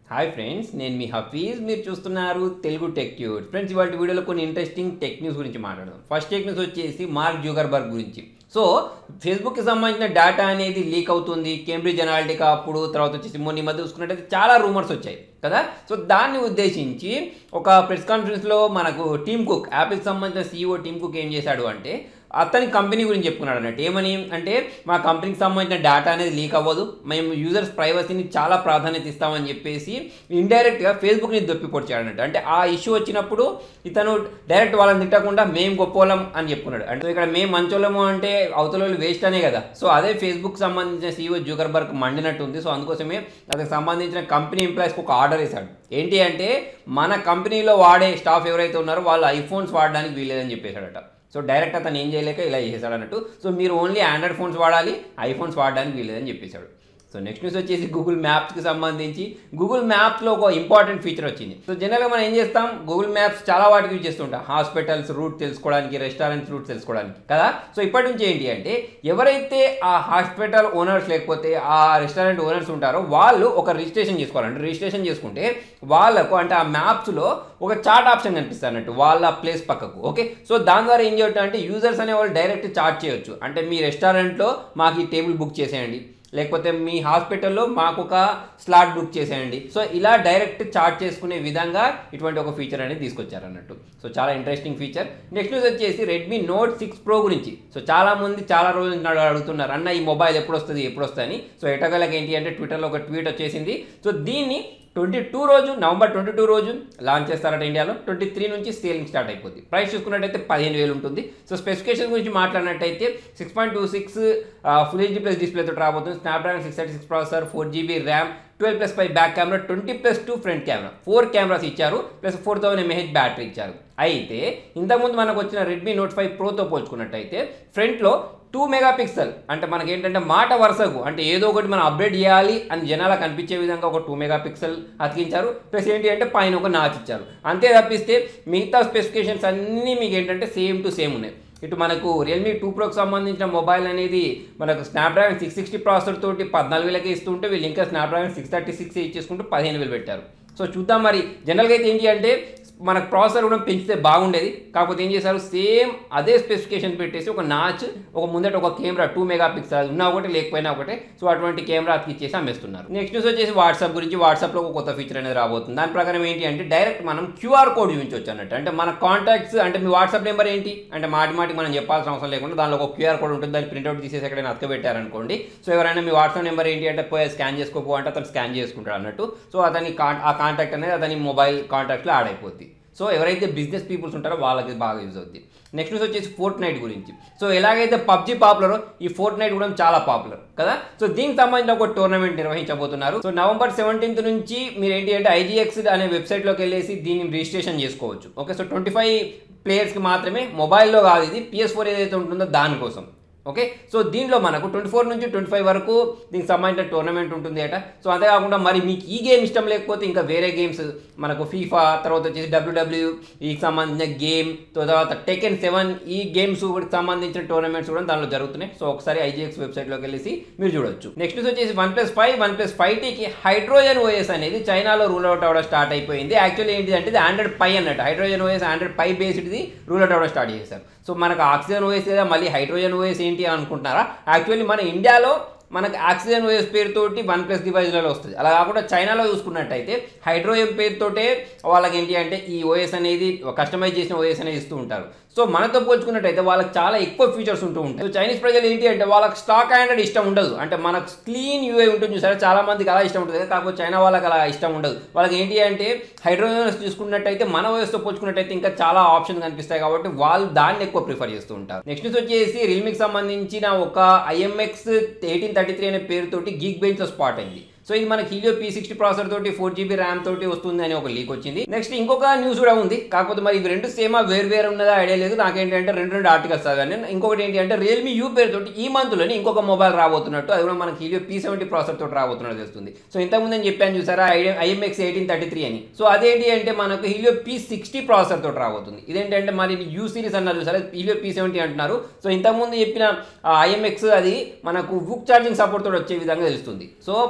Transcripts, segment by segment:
hi friends నేను మీ హఫీజ్ మీరు చూస్తున్నారు తెలుగు టెక్ ట్యూడ్ ఫ్రెండ్స్ ఇవాళ వీడియోలో కొన్ని ఇంట్రెస్టింగ్ టెక్ న్యూస్ గురించి మాట్లాడదాం ఫస్ట్ టెక్ న్యూస్ వచ్చేసి మార్క్ జూగర్బర్గ్ గురించి సో ఫేస్బుక్కి సంబంధించిన డేటా అనేది లీక్ అవుతుంది కేంబ్రిడ్జ్ అనాలిటికా అప్పుడు తర్వాత వచ్చేసి మొన్న ఈ మధ్య చూసుకున్నట్టయితే చాలా రూమర్స్ వచ్చాయి కదా సో దాన్ని ఉద్దేశించి ఒక ప్రెస్ కాన్ఫరెన్స్లో మనకు టీమ్ కుక్ యాపిల్కి సంబంధించిన సీఈఓ టీమ్ కుక్ ఏం చేశాడు అంటే అతని కంపెనీ గురించి చెప్పుకున్నాడు అన్నట్టు ఏమని అంటే మా కంపెనీకి సంబంధించిన డేటా అనేది లీక్ అవ్వదు మేము యూజర్స్ ప్రైవసీని చాలా ప్రాధాన్యత ఇస్తామని చెప్పేసి ఇండైరెక్ట్గా ఫేస్బుక్ని దొప్పిపొడిచాడు అన్నట్టు అంటే ఆ ఇష్యూ వచ్చినప్పుడు ఇతను డైరెక్ట్ వాళ్ళని తిట్టకుండా మేము గొప్పోళ్ళం అని చెప్పుకున్నాడు అంటే ఇక్కడ మేము మంచోళ్ళము అంటే అవతల వాళ్ళు వేస్ట్ అనే కదా సో అదే ఫేస్బుక్ సంబంధించిన సీఈఓ జూకర్బర్గ్ మండినట్టు ఉంది సో అందుకోసమే అతనికి సంబంధించిన కంపెనీ ఎంప్లాయీస్కి ఒక ఆర్డర్ వేశాడు ఏంటి అంటే మన కంపెనీలో వాడే స్టాఫ్ ఎవరైతే ఉన్నారో వాళ్ళు ఐఫోన్స్ వాడడానికి వీల్లేదని చెప్పేశాడట సో డైరెక్ట్ అతను ఏం చేయలేక ఇలా చేశాడు అన్నట్టు సో మీరు ఓన్లీ ఆండ్రాయిడ్ ఫోన్స్ వాడాలి ఐఫోన్స్ వాడడానికి వీలేదని చెప్పేశాడు సో నెక్స్ట్ న్యూస్ వచ్చేసి గూగుల్ మ్యాప్స్కి సంబంధించి గూగుల్ మ్యాప్స్లో ఒక ఇంపార్టెంట్ ఫీచర్ వచ్చింది సో జనరల్గా మనం ఏం చేస్తాం గూగుల్ మ్యాప్స్ చాలా వాటికి యూజ్ చేస్తుంటాం హాస్పిటల్స్ రూట్ తెలుసుకోవడానికి రెస్టారెంట్స్ రూట్ తెలుసుకోవడానికి కదా సో ఇప్పటి నుంచి ఏంటి అంటే ఎవరైతే ఆ హాస్పిటల్ ఓనర్స్ లేకపోతే ఆ రెస్టారెంట్ ఓనర్స్ ఉంటారో వాళ్ళు ఒక రిజిస్ట్రేషన్ చేసుకోవాలంటే రిజిస్ట్రేషన్ చేసుకుంటే వాళ్ళకు అంటే ఆ మ్యాప్స్లో ఒక చార్ట్ ఆప్షన్ కనిపిస్తుంది అన్నట్టు వాళ్ళ ప్లేస్ పక్కకు ఓకే సో దాని ద్వారా ఏం చేయొచ్చు అంటే యూజర్స్ అనే వాళ్ళు డైరెక్ట్ చార్ట్ చేయొచ్చు అంటే మీ రెస్టారెంట్లో మాకు ఈ టేబుల్ బుక్ చేసేయండి లేకపోతే మీ హాస్పిటల్లో మాకు ఒక స్లాట్ బుక్ చేసేయండి సో ఇలా డైరెక్ట్ చార్ట్ చేసుకునే విధంగా ఇటువంటి ఒక ఫీచర్ అనేది తీసుకొచ్చారు అన్నట్టు సో చాలా ఇంట్రెస్టింగ్ ఫీచర్ నెక్స్ట్ న్యూస్ వచ్చేసి రెడ్మీ నోట్ సిక్స్ ప్రో గురించి సో చాలా మంది చాలా రోజుల నుంచి అడుగుతున్నారు అన్న ఈ మొబైల్ ఎప్పుడు వస్తుంది ఎప్పుడు వస్తుంది సో ఎటగలకి ఏంటి అంటే ట్విట్టర్లో ఒక ట్వీట్ వచ్చేసింది సో దీన్ని ట్వంటీ టూ రోజు నవంబర్ ట్వంటీ టూ రోజు లాంచ్ చేస్తారట ఇండియాలో ట్వంటీ త్రీ నుంచి సేలింగ్ స్టార్ట్ అయిపోతుంది ప్రైస్ చూసుకున్నట్టయితే పదిహేను వేలు ఉంటుంది సో స్పెసిఫికేషన్ గురించి మాట్లాడినట్టయితే six point two six full HD plus డిస్ప్లేతో రాబోతుంది Snapdragon six thirty six processor four GB RAM twelve plus five back camera twenty plus two front camera four cameras ఇచ్చారు plus four thousand mAh battery ఇచ్చారు అయితే ఇంతకుముందు మనకు వచ్చిన Redmi note five ప్రోతో పోల్చుకున్నట్టయితే ఫ్రంట్లో టూ మెగా పిక్సెల్ అంటే మనకి ఏంటంటే మాట వరుసకు అంటే ఏదో ఒకటి మనం అప్డేట్ చేయాలి అని జనాలకు కనిపించే విధంగా ఒక టూ మెగా పిక్సెల్ అతికించారు ప్లస్ ఏంటి అంటే పైన ఒక నాచ్ ఇచ్చారు అంతే తప్పిస్తే మిగతా స్పెసిఫికేషన్స్ అన్నీ మీకు ఏంటంటే సేమ్ టు సేమ్ ఉన్నాయి ఇటు మనకు రియల్మీ టూ ప్రోకి సంబంధించిన మొబైల్ అనేది మనకు స్నాప్డ్రాగన్ సిక్స్ సిక్స్టీ ప్రాసెసర్ తోటి పద్నాలుగు వేలకే ఇస్తుంటే వీళ్ళు ఇంకా స్నాప్డ్రాగన్ సిక్స్ థర్టీ సిక్స్ ఇచ్చేసుకుంటూ పదిహేను వేలు పెట్టారు సో చూద్దాం మరి జనరల్గా అయితే ఏంటి అంటే మనకు ప్రాసెసర్ కూడా పెంచితే బాగుండేది కాకపోతే ఏం చేశారు సేమ్ అదే స్పెసిఫికేషన్ పెట్టేసి ఒక నాచ్ ఒక ముందట ఒక కెమెరా టూ మెగా పిక్సెల్ ఉన్నా ఒకటి లేకపోయినా ఒకటే సో అటువంటి కెమెరా అతికిచ్చేసి అమ్మేస్తున్నారు నెక్స్ట్ న్యూస్ వచ్చేసి వాట్సాప్ గురించి వాట్సాప్లో ఒక కొత్త ఫీచర్ అనేది రాబోతుంది దాని ప్రకారం ఏంటి అంటే డైరెక్ట్ మనం క్యూఆర్ కోడ్ చూపించవచ్చు అన్నట్టు అంటే మన కాంటాక్ట్స్ అంటే మీ వాట్సాప్ నెంబర్ ఏంటి అంటే మాటి మాటి మనం చెప్పాల్సిన అవసరం లేకుండా దానిలో ఒక క్యూఆర్ కోడ్ ఉంటుంది దాన్ని ప్రింట్అవుట్ తీసేసి ఎక్కడైనా అతకబెట్టారనుకోండి సో ఎవరైనా మీ వాట్సాప్ నెంబర్ ఏంటి అంటే పోయి స్కాన్ చేసుకోపో అంటే అతను స్కాన్ చేసుకుంటాడు అన్నట్టు సో అతని కాన్ ఆ కాంటాక్ట్ అనేది అతని మొబైల్ కాంటాక్ట్లో యాడ్ అయిపోద్ది సో ఎవరైతే బిజినెస్ పీపుల్స్ ఉంటారో వాళ్ళకి బాగా యూజ్ అవుద్ది నెక్స్ట్ న్యూస్ వచ్చేసి ఫోర్ట్ నైట్ గురించి సో ఎలాగైతే పబ్జీ పాపులరో ఈ ఫోర్ట్ నైట్ కూడా చాలా పాపులర్ కదా సో దీనికి సంబంధించిన ఒక టోర్నమెంట్ నిర్వహించబోతున్నారు సో నవంబర్ సెవెంటీన్త్ నుంచి మీరు ఏంటి అంటే ఐజీఎక్స్ అనే వెబ్సైట్లోకి వెళ్ళేసి దీన్ని రిజిస్ట్రేషన్ చేసుకోవచ్చు ఓకే సో ట్వంటీ ఫైవ్ ప్లేయర్స్కి మాత్రమే మొబైల్లో కాదు ఇది పిఎస్ ఫోర్ ఏదైతే ఉంటుందో దానికోసం ఓకే సో దీనిలో మనకు ట్వంటీ ఫోర్ నుంచి ట్వంటీ ఫైవ్ వరకు దీనికి సంబంధించిన టోర్నమెంట్ ఉంటుంది అట సో అంతేకాకుండా మరి మీకు ఈ గేమ్ ఇష్టం లేకపోతే ఇంకా వేరే గేమ్స్ మనకు ఫీఫా తర్వాత వచ్చేసి డబ్ల్యూడబ్ల్యూ ఈకి సంబంధించిన గేమ్ తర్వాత టెకెన్ సెవెన్ ఈ గేమ్స్ సంబంధించిన టోర్నమెంట్స్ కూడా దానిలో జరుగుతున్నాయి సో ఒకసారి ఐజీఎక్స్ వెబ్సైట్లోకి వెళ్ళేసి మీరు చూడొచ్చు నెక్స్ట్ వచ్చేసి OnePlus five OnePlus five టీకి హైడ్రోజన్ ఓఎస్ అనేది చైనాలో రూల్ అవుట్ అవ్వడం స్టార్ట్ అయిపోయింది యాక్చువల్లీ ఏంటి అంటే ఇది ఆండ్రాయిడ్ పై అన్నట్టు హైడ్రోజన్ ఓఎస్ ఆండ్రాయిడ్ పై బేస్డ్ది రూల్ అవుట్ అవ్వడం స్టార్ట్ చేశారు సో మనకు ఆక్సిజన్ ఓఎస్ లేదా మళ్ళీ హైడ్రోజన్ ఓఎస్ ఏంటి అని అనుకుంటున్నారా యాక్చువల్లీ మన ఇండియాలో మనకు ఆక్సిజన్ ఓఎస్ పేరుతోటి వన్ ప్లస్ డివైజ్లలో వస్తుంది అలా కాకుండా చైనాలో చూసుకున్నట్టయితే హైడ్రోజన్ పేరుతోటే వాళ్ళకి ఏంటి అంటే ఈ ఓఎస్ అనేది కస్టమైజ్ చేసిన ఓఎస్ అనేది ఇస్తూ ఉంటారు సో మనతో పోల్చుకున్నట్టయితే వాళ్ళకి చాలా ఎక్కువ ఫీచర్స్ ఉంటూ ఉంటాయి సో చైనీస్ ప్రజలు ఏంటి అంటే వాళ్ళకి స్టాక్ ఆండ్రాయిడ్ ఇష్టం ఉండదు అంటే మనకు క్లీన్ యూఐ ఉంటుంది చూసారా చాలా మందికి అలా ఇష్టం ఉంటుంది కాకపోతే చైనా వాళ్ళకి అలా ఇష్టం ఉండదు వాళ్ళకి ఏంటి అంటే హైడ్రోజన్ చూసుకున్నట్టయితే మన ఓఎస్తో పోల్చుకున్నట్టయితే ఇంకా చాలా ఆప్షన్స్ కనిపిస్తాయి కాబట్టి వాళ్ళు దాన్ని ఎక్కువ ప్రిఫర్ చేస్తూ ఉంటారు నెక్స్ట్ వచ్చేసి రియల్మీకి సంబంధించిన ఒక ఐఎంఎక్స్ ఎయిటీన్ థర్టీ త్రీ అనే పేరుతోటి గీక్ బెంచ్లో స్పాట్ అయింది సో ఇది మనకి హీలియో పీ సిక్స్టీ ప్రాసెసర్ తోటి ఫోర్ జీబీ ర్యామ్ తోటి వస్తుంది అని ఒక లీక్ వచ్చింది నెక్స్ట్ ఇంకొక న్యూస్ కూడా ఉంది కాకపోతే మరి ఇవి రెండు సేమా వేరు వేరు ఉన్నదా ఐడియా లేదు నాకేంటంటే రెండు రెండు ఆర్టికల్స్ చదివాను ఇంకొకటి ఏంటి అంటే రియల్మీ యూ పేరుతోటి ఈ మంత్లోనే ఇంకొక మొబైల్ రాబోతున్నట్టు అది కూడా మనకి హీలియో పీ సెవెంటీ ప్రాసెసర్ తోటి రాబోతున్నట్టు తెలుస్తుంది సో ఇంతకుముందు నేను చెప్పాను చూసారా ఐఎంఎక్స్ ఎయిటీన్ థర్టీ త్రీ అని సో అదేంటి అంటే మనకు హీలియో పీ సిక్స్టీ ప్రాసెసర్ తోటి రాబోతుంది ఇదేంటంటే మరి యూ సిరీస్ అన్నారు చూసారా హీలియో పీ సెవెంటీ అంటున్నారు సో ఇంతకుముందు చెప్పిన ఐఎంఎక్స్ అది మనకు బుక్ ఛార్జింగ్ సపోర్ట్ తోటి వచ్చే విధంగా తెలుస్తుంది సో మనకు పేరే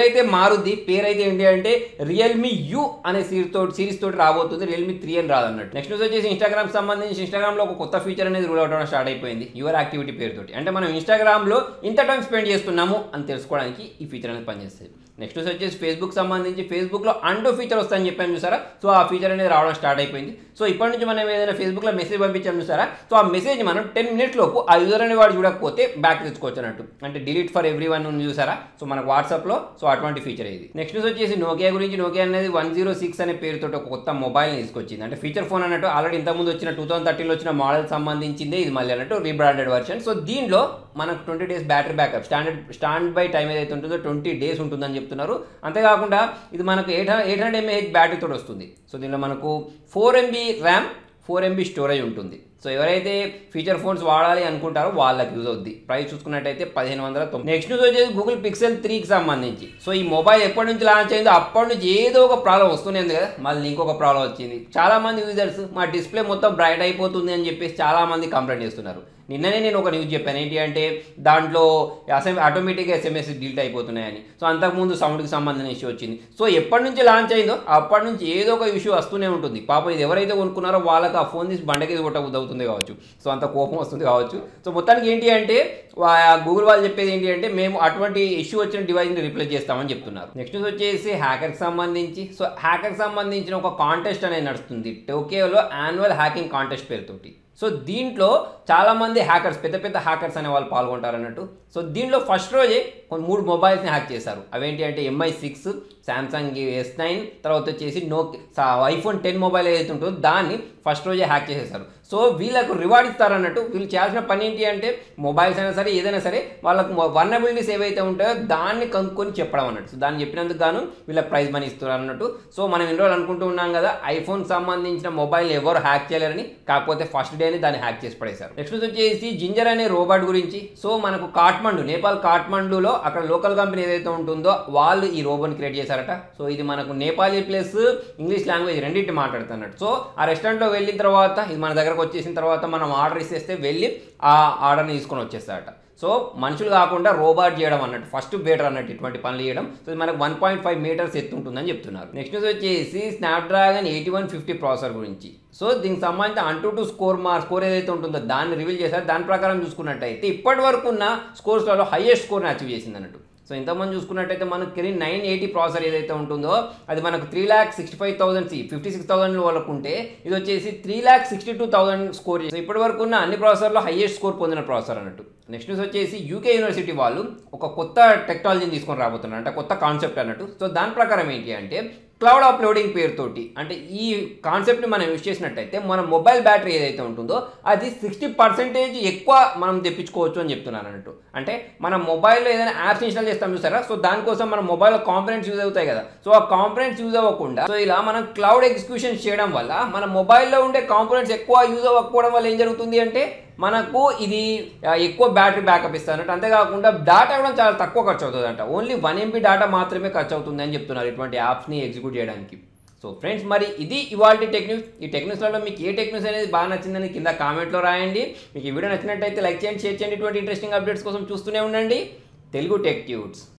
పేరైతే మారుద్ది పేరైతే ఏంటి అంటే రియల్మీ యూ అనే సిరీస్ తోటి సిరీస్ తోటి రాబోతుంది రియల్మీ త్రీ అని రాదన్నట్టు నెక్స్ట్ న్యూస్ వచ్చేసి ఇన్స్టాగ్రామ్ సంబంధించి ఇన్స్టాగ్రామ్లో ఒక కొత్త ఫీచర్ అనేది రూల్ అవడం స్టార్ట్ అయిపోయింది యువర్ యాక్టివిటీ పేరుతోటి అంటే మనం ఇన్స్టాగ్రామ్లో ఇంత టైం స్పెండ్ చేస్తున్నాము అని తెలుసుకోవడానికి ఈ ఫీచర్ అనేది పనిచేస్తుంది నెక్స్ట్ న్యూస్ వచ్చేసి ఫేస్బుక్ సంబంధించి ఫేస్బుక్లో అండో ఫీచర్ వస్తుందని చెప్పాను చూసారా సో ఆ ఫీచర్ అనేది రావడం స్టార్ట్ అయిపోయింది సో ఇప్పటి నుంచి మనం ఏదైనా ఫేస్బుక్లో మెసేజ్ పంపించాం చూసారా సో ఆ మెసేజ్ మనం టెన్ మినిట్స్ లోపు ఆ యూజర్ అనే వాడు చూడకపోతే బ్యాక్ తెచ్చుకోవచ్చు అన్నట్టు అంటే డిలీట్ ఫర్ ఎవ్రీ వన్ ఉంది చూసారా సో మనకు వాట్సాప్లో సో అటువంటి ఫీచర్ ఇది నెక్స్ట్ న్యూస్ వచ్చేసి నోకియా గురించి నోకియా అనేది వన్ జీరో సిక్స్ అనే పేరుతో ఒక కొత్త మొబైల్ని తీసుకొచ్చింది అంటే ఫీచర్ ఫోన్ అన్నట్టు ఆల్రెడీ ఇంతకుముందు వచ్చిన టూ థౌసండ్ థర్టీన్లో వచ్చిన మోడల్ సంబంధించిందే ఇది మళ్ళీ అన్నట్టు రీబ్రాండెడ్ వర్షన్ సో దీనిలో మనకు twenty days battery backup standard stand by time ఏదైతే ఉంటుందో ట్వంటీ డేస్ ఉంటుందని చెప్తున్నారు అంతేకాకుండా ఇది మనకు ఎయిట్ ఎయిట్ హండ్రెడ్ ఎంఏహెచ్ బ్యాటరీతో వస్తుంది సో దీనిలో మనకు four MB RAM four MB storage ఉంటుంది సో ఎవరైతే ఫీచర్ ఫోన్స్ వాడాలి అనుకుంటారో వాళ్ళకి యూజ్ అవుద్ది ప్రైస్ చూసుకున్నట్టయితే పదిహేను వందల తొమ్మిది నెక్స్ట్ న్యూస్ వచ్చేసి గూగుల్ పిక్సెల్ త్రీకి సంబంధించి సో ఈ మొబైల్ ఎప్పటి నుంచి లాంచ్ అయిందో అప్పటి నుంచి ఏదో ఒక ప్రాబ్లం వస్తూనే ఉంది కదా మళ్ళీ ఇంకొక ప్రాబ్లం వచ్చింది చాలా మంది యూజర్స్ మా డిస్ప్లే మొత్తం బ్రైట్ అయిపోతుంది అని చెప్పేసి చాలా మంది కంప్లైంట్ చేస్తున్నారు నిన్ననే నేను ఒక న్యూస్ చెప్పాను ఏంటి అంటే దాంట్లో అసెం ఆటోమేటిక్గా ఎస్ఎంఎస్ డిలీట్ అయిపోతున్నాయని సో అంతకుముందు సౌండ్కి సంబంధించిన ఇష్యూ వచ్చింది సో ఎప్పటి నుంచి లాంచ్ అయిందో అప్పటి నుంచి ఏదో ఒక ఇష్యూ వస్తూనే ఉంటుంది పాపం ఇది ఎవరైతే కొనుక్కున్నారో వాళ్ళకి ఆ ఫోన్ తీసి బండకి కొట్ట అవుతుంది కావచ్చు సో అంత కోపం వస్తుంది కావచ్చు సో మొత్తానికి ఏంటి అంటే గూగుల్ వాళ్ళు చెప్పేది ఏంటి అంటే మేము అటువంటి ఇష్యూ వచ్చిన డివైస్ని రిప్లేస్ చేస్తామని చెప్తున్నారు నెక్స్ట్ వచ్చేసి హ్యాకర్కి సంబంధించి సో హ్యాకర్కి సంబంధించిన ఒక కాంటెస్ట్ అనేది నడుస్తుంది టోకియోలో యాన్యువల్ హ్యాకింగ్ కాంటెస్ట్ పేరుతోటి సో దీంట్లో చాలామంది హ్యాకర్స్ పెద్ద పెద్ద హ్యాకర్స్ అనే వాళ్ళు పాల్గొంటారు అన్నట్టు సో దీనిలో ఫస్ట్ రోజే కొన్ని మూడు మొబైల్స్ని హ్యాక్ చేశారు అవేంటి అంటే Mi six Samsung S nine తర్వాత వచ్చేసి నో ఐఫోన్ టెన్ మొబైల్ ఏదైతే ఉంటుందో దాన్ని ఫస్ట్ రోజే హ్యాక్ చేసేసారు సో వీళ్ళకు రివార్డ్ ఇస్తారన్నట్టు వీళ్ళు చేయాల్సిన పని ఏంటి అంటే మొబైల్స్ అయినా సరే ఏదైనా సరే వాళ్ళకు వర్నబిలిటీస్ ఏవైతే ఉంటాయో దాన్ని కనుక్కొని చెప్పడం అన్నట్టు సో దాన్ని చెప్పినందుకు గాను వీళ్ళకి ప్రైజ్ మనీ ఇస్తున్నారు అన్నట్టు సో మనం ఇన్ని రోజులు అనుకుంటూ ఉన్నాం కదా ఐఫోన్ సంబంధించిన మొబైల్ ఎవరు హ్యాక్ చేయలేరని కాకపోతే ఫస్ట్ డేని దాన్ని హ్యాక్ చేసి పడేశారు నెక్స్ట్ వచ్చేసి జింజర్ అనే రోబోట్ గురించి సో మనకు కాట్మండు నేపాల్ కాట్మండులో అక్కడ లోకల్ కంపెనీ ఏదైతే ఉంటుందో వాళ్ళు ఈ రోబోని క్రియేట్ చేశారట సో ఇది మనకు నేపాలీ ప్లస్ ఇంగ్లీష్ లాంగ్వేజ్ రెండింటి మాట్లాడుతున్నట్టు సో ఆ రెస్టారెంట్లో వెళ్ళిన తర్వాత ఇది మన దగ్గరకు వచ్చేసిన తర్వాత మనం ఆర్డర్ ఇస్తే వెళ్ళి ఆ ఆర్డర్ని తీసుకొని వచ్చేస్తారట సో మనుషులు కాకుండా రోబోట్ చేయడం అన్నట్టు ఫస్ట్ బేటర్ అన్నట్టు ఇటువంటి పనులు చేయడం సో ఇది మనకు వన్ పాయింట్ ఫైవ్ మీటర్స్ ఎత్తు ఉంటుందని చెప్తున్నారు నెక్స్ట్ న్యూస్ వచ్చేసి Snapdragon eighty one fifty processor గురించి సో దీనికి సంబంధించిన అంటూ టు స్కోర్ మా స్కోర్ ఏదైతే ఉంటుందో దాన్ని రివీల్ చేశారు దాని ప్రకారం చూసుకున్నట్టయితే ఇప్పటి వరకు ఉన్న స్కోర్స్లలో హైయెస్ట్ స్కోర్ని అచీవ్ చేసింది అన్నట్టు సో ఇంతమంది చూసుకున్నట్టయితే మనకు కెరీర్ నైన్ ఎయిటీ ప్రాసెసర్ ఏదైతే ఉంటుందో అది మనకు three lakh sixty five thousand సి ఫిఫ్టీ సిక్స్ థౌసండ్ వాళ్ళకు ఉంటే ఇది వచ్చేసి three lakh sixty two thousand score so ఇప్పటి వరకు ఉన్న అన్ని ప్రాసెసర్లో హైయెస్ట్ స్కోర్ పొందిన ప్రాసెసర్ అన్నట్టు నెక్స్ట్ న్యూస్ వచ్చేసి యూకే యూనివర్సిటీ వాళ్ళు ఒక కొత్త టెక్నాలజీని తీసుకొని రాబోతున్నారు అంటే కొత్త కాన్సెప్ట్ అన్నట్టు సో దాని ప్రకారం ఏంటి అంటే క్లౌడ్ అప్లోడింగ్ పేరుతోటి అంటే ఈ కాన్సెప్ట్ని మనం యూజ్ చేసినట్టయితే మన మొబైల్ బ్యాటరీ ఏదైతే ఉంటుందో అది సిక్స్టీ పర్సెంటేజ్ ఎక్కువ మనం తెప్పించుకోవచ్చు అని చెప్తున్నాను అన్నట్టు అంటే మన మొబైల్లో ఏదైనా యాప్స్ ఇన్స్టాల్ చేస్తాం చూసారా సో దానికోసం మన మొబైల్లో కాంపనెంట్స్ యూజ్ అవుతాయి కదా సో ఆ కాంపనెంట్స్ యూజ్ అవ్వకుండా సో ఇలా మనం క్లౌడ్ ఎగ్జిక్యూషన్ చేయడం వల్ల మన మొబైల్లో ఉండే కాంపనెంట్స్ ఎక్కువ యూజ్ అవ్వకపోవడం వల్ల ఏం జరుగుతుంది అంటే మనకు ఇది ఆ, ఎక్కువ బ్యాటరీ బ్యాకప్ ఇస్తారంట అంతేకాకుండా డేటా కూడా చాలా తక్కువ ఖర్చు అవుతుంది అంట ఓన్లీ వన్ ఎంబీ డేటా మాత్రమే ఖర్చు అవుతుంది అని చెప్తున్నారు ఇటువంటి యాప్స్ని ఎగ్జిక్యూట్ చేయడానికి సో ఫ్రెండ్స్ మరి ఇది ఇవాళ టెక్నిక్స్ ఈ టెక్నిక్స్లలో మీకు ఏ టెక్నిక్స్ అనేది బాగా నచ్చిందని కింద కామెంట్లో రాయండి మీకు ఈ వీడియో నచ్చినట్టయితే లైక్ చేయండి షేర్ చేయండి ఇటువంటి ఇంట్రెస్టింగ్ అప్డేట్స్ కోసం చూస్తూనే ఉండండి తెలుగు టెక్ ట్యూట్స్